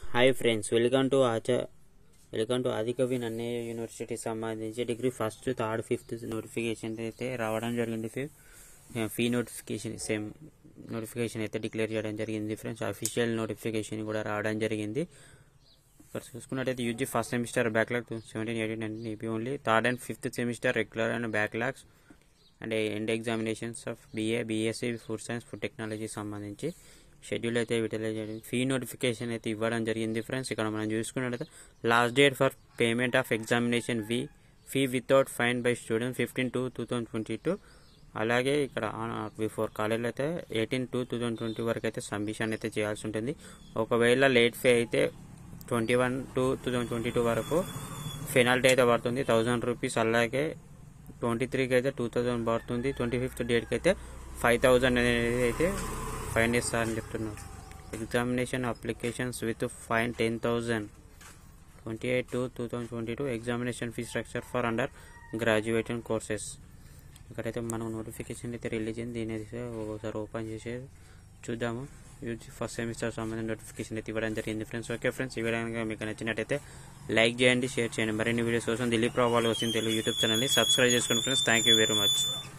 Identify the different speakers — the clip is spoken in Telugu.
Speaker 1: హాయ్ ఫ్రెండ్స్ వెల్కమ్ టు ఆచ welcome to Adikavi Nannaya university సంబంధించి degree first third fifth notification అయితే రావడం జరిగింది fee fee notification same notification అయితే డిక్లేర్ చేయడం జరిగింది ఫ్రెండ్స్ అఫీషియల్ నోటిఫికేషన్ కూడా రావడం జరిగింది ఇక్కడ చూసుకున్నట్టయితే UG first semester backlog seventeen eighteen and EP only third and fifth semester regular and backlogs and end examinations of BA BSc food science food technology సంబంధించి షెడ్యూల్ అయితే విడుదల చేయడం ఫీ నోటిఫికేషన్ అయితే ఇవ్వడం జరిగింది ఫ్రెండ్స్ ఇక్కడ మనం చూసుకున్నట్లయితే last date for payment of examination fee fee without fine by student fifteen two two thousand twenty two అలాగే ఇక్కడ బిఫోర్ కాలేజ్లో అయితే eighteen two two thousand twenty వరకు అయితే సబ్మిషన్ అయితే చేయాల్సి ఉంటుంది ఒకవేళ లేట్ ఫీ అయితే twenty one two two thousand twenty two వరకు పెనాల్టీ అయితే పడుతుంది థౌజండ్ రూపీస్ అలాగే ట్వంటీ త్రీకి అయితే టూ థౌజండ్ పడుతుంది ట్వంటీ ఫిఫ్త్ డేట్కి అయితే ఫైవ్ థౌజండ్ అనేది అయితే ఫైన్ ఇస్తారని చెప్తున్నారు examination applications with fine ten thousand twenty eight two two thousand twenty two examination fee structure for under graduation courses ఇక్కడైతే మనం నోటిఫికేషన్ అయితే రిలీజ్ అయింది దీని అయితే ఒకసారి ఓపెన్ చేసి చూద్దాము యూజీ ఫస్ట్ సెమిస్టర్ సంబంధించిన నోటిఫికేషన్ అయితే ఇవ్వడం జరిగింది ఫ్రెండ్స్ ఓకే ఫ్రెండ్స్ ఈ వీడియో కనుక మీకు నచ్చినట్టయితే లైక్ చేయండి షేర్ చేయండి మరిన్ని వీడియోస్ కోసం దిలీప్ రావు వాళ్ళు వచ్చింది తెలుగు యూట్యూబ్ ఛానల్ని సబ్స్క్రైబ్ చేసుకోండి friends thank you very much